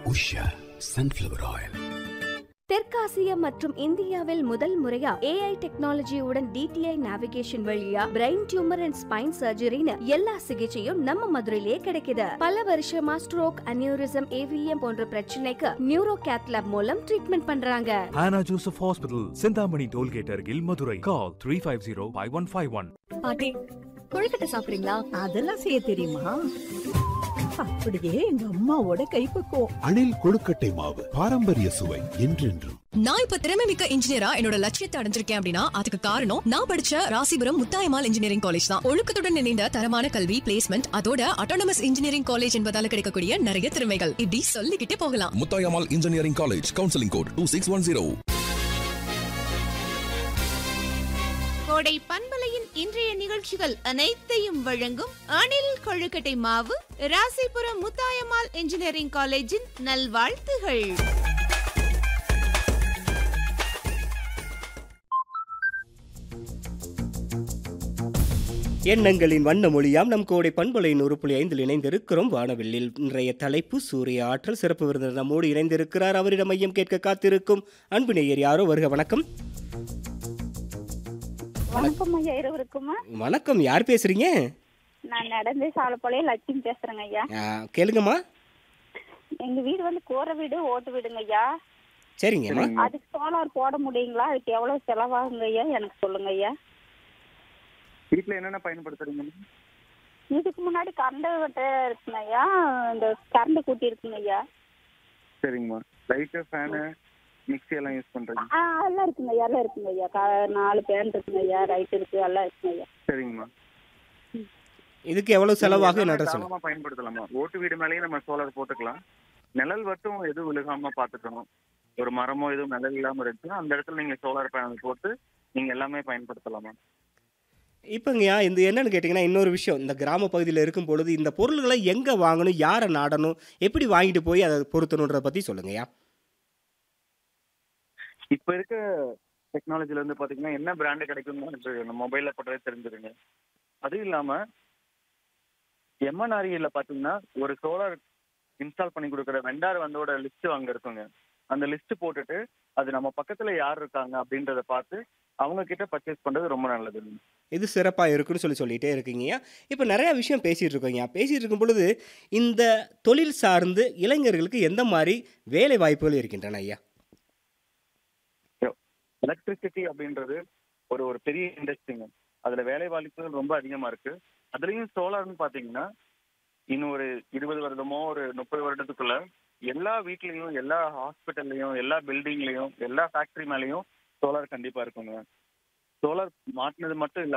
Usha sunflower oil தெற்காசியா மற்றும் இந்தியாவில் முதல் முறையா ஏஐ டெக்னாலஜியுடன் டிடிஐ நேவிகேஷன் வழியா பிரெயின் டியூமர் அண்ட் ஸ்பைன் சர்ஜரின்னு எல்லா சிகிச்சையும் நம்ம மதுரையிலேயே கிடைக்குது பல வருஷமா ஸ்ட்ரோக் அனியூரிசம் ஏவிஎம் போன்ற பிரச்சனைக்கு நியூரோ கேத்லாப் மூலம் ட்ரீட்மெண்ட் பண்றாங்க Hannah Joseph Hospital, Sindhamani Tollgate Argil, Madurai. Call 350-5151. பாட்டி கொழுக்கட்டை சாப்பிடுறீங்களா அதெல்லாம் செய்ய தெரியுமா அப்படியே எங்க அம்மாவோட கைப்பக்குவம் அணில் கொழுக்கட்டை மாவு பாரம்பரிய சுவை என்றென்றும் நான் இப்ப திறமை மிக்க இன்ஜினியரா என்னோட லட்சியத்தை அடைஞ்சிருக்கேன் அப்படின்னா அதுக்கு காரணம் நான் படிச்ச ராசிபுரம் முத்தாயமால் இன்ஜினியரிங் காலேஜ் தான் ஒழுக்கத்துடன் இணைந்த தரமான கல்வி பிளேஸ்மெண்ட் அதோட அட்டானமஸ் இன்ஜினியரிங் காலேஜ் என்பதால கிடைக்கக்கூடிய நிறைய திறமைகள் இப்படி சொல்லிக்கிட்டே போகலாம் Muthayammal engineering college counselling code two six one zero Kodai பண்பலையின் இன்றைய நிகழ்ச்சிகள் அனைத்தையும் வழங்கும் அணில் கொழுக்கட்டை மாவு ராசிபுரம் முத்தாயம்மாள் இன்ஜினியரிங் காலேஜின் நல்வாழ்த்துகள் எண்ணங்களின் வண்ண மொழியாம் நம் கோடை பண்பலை நூறு புள்ளி ஐந்தில் இணைந்திருக்கிறோம் வானவில்லில் இன்றைய தலைப்பு சூரிய ஆற்றல் சிறப்பு விருந்தினர் நம்மோடு இணைந்திருக்கிறார் அவரிடம் மையம் கேட்க காத்திருக்கும் அன்பு நேயர் யாரோ வருக வணக்கம் வணக்கம் ஐயா இருவருக்குமா வணக்கம் யார் பேசுறீங்க நான் நடந்து சாலப்பாளைய லட்சுமி பேசுறேங்க ஐயா ஆ, கேளுங்கம்மா எங்க வீடு வந்து கூரை வீடு ஓட்டு வீடுங்க ஐயா சரிங்கம்மா அதுக்கு சோலார் போட முடியுங்களா அதுக்கு எவ்வளவு செலவாகுங்க ஐயா எனக்கு சொல்லுங்க ஐயா வீட்ல என்னென்ன பயன்படுத்துறீங்க இதுக்கு முன்னாடி கரண்ட் வெட்ட இருக்குங்க ஐயா இந்த கரண்ட் கூட்டி இருக்குங்க ஐயா சரிங்கம்மா லைட்டு ஃபேனு மிக்ஸி எல்லாம் யூஸ் பண்றீங்க ஆ எல்லாம் இருக்குங்க ஐயா எல்லாம் இருக்குங்க ஐயா கா- நாலு பேன் இருக்குங்க ஐயா ரைட் இருக்கு எல்லாம் இருக்குங்க ஐயா சரிங்கம்மா இதுக்கு எவ்வளவு செலவாகும் எல்லாமே என்ன சொல்லுங்க தாராளமா பயன்படுத்தலாமா ஓட்டு வீடு மேலேயும் நம்ம சோலார் போட்டுக்கலாம் நிழல் மட்டும் எதுவும் விழுகாம பாத்துக்கணும் ஒரு மரமோ எதுவும் நிழல் இல்லாம இருந்துச்சுன்னா அந்த இடத்துல நீங்க சோலார் பேனல் போட்டு நீங்க எல்லாமே பயன்படுத்தலாமா இப்போங்கய்யா இந்த என்னன்னு கேட்டிங்கன்னா இன்னொரு விஷயம் இந்த கிராம பகுதியில் இருக்கும் பொழுது இந்த பொருள்களை எங்கே வாங்கணும் யாரை நாடணும் எப்படி வாங்கிட்டு போய் அதை பொருத்தணுன்றதை பற்றி சொல்லுங்கய்யா இப்ப இருக்க டெக்னாலஜில இருந்து பாத்தீங்கன்னா என்ன பிராண்டு கிடைக்கும்னு எனக்கு மொபைல்ல போட்டதே தெரிஞ்சிருங்க அதுவும் இல்லாம எம்என்ஆர்இல பாத்தீங்கன்னா ஒரு சோலார் இன்ஸ்டால் பண்ணி கொடுக்குற வெண்டார் வந்தோட லிஸ்ட் அங்க இருக்குங்க அந்த லிஸ்ட் போட்டுட்டு அது நம்ம பக்கத்துல யார் இருக்காங்க அப்படின்றத பார்த்து அவங்க கிட்ட பர்ச்சேஸ் பண்றது ரொம்ப நல்லது இது சிறப்பாக இருக்குன்னு சொல்லி சொல்லிகிட்டே இருக்கீங்கய்யா இப்போ நிறையா விஷயம் பேசிகிட்டு இருக்கோங்கய்யா பேசிகிட்டு இருக்கும் பொழுது இந்த தொழில் சார்ந்து இளைஞர்களுக்கு எந்த மாதிரி வேலை வாய்ப்புகள் இருக்கின்றன ஐயா எலக்ட்ரிசிட்டி அப்படின்றது ஒரு ஒரு பெரிய இண்டஸ்ட்ரிங்க அதுல வேலை வாய்ப்புகள் ரொம்ப அதிகமா இருக்கு அதுலயும் சோலார்னு பாத்தீங்கன்னா இன்னும் ஒரு இருபது வருடமோ ஒரு முப்பது வருடத்துக்குள்ள எல்லா வீட்லயும் எல்லா ஹாஸ்பிட்டல்லையும் எல்லா பில்டிங்லயும் எல்லா ஃபேக்டரி மேலயும் சோலார் கண்டிப்பா இருக்குங்க சோலார் மாட்டினது மட்டும் இல்ல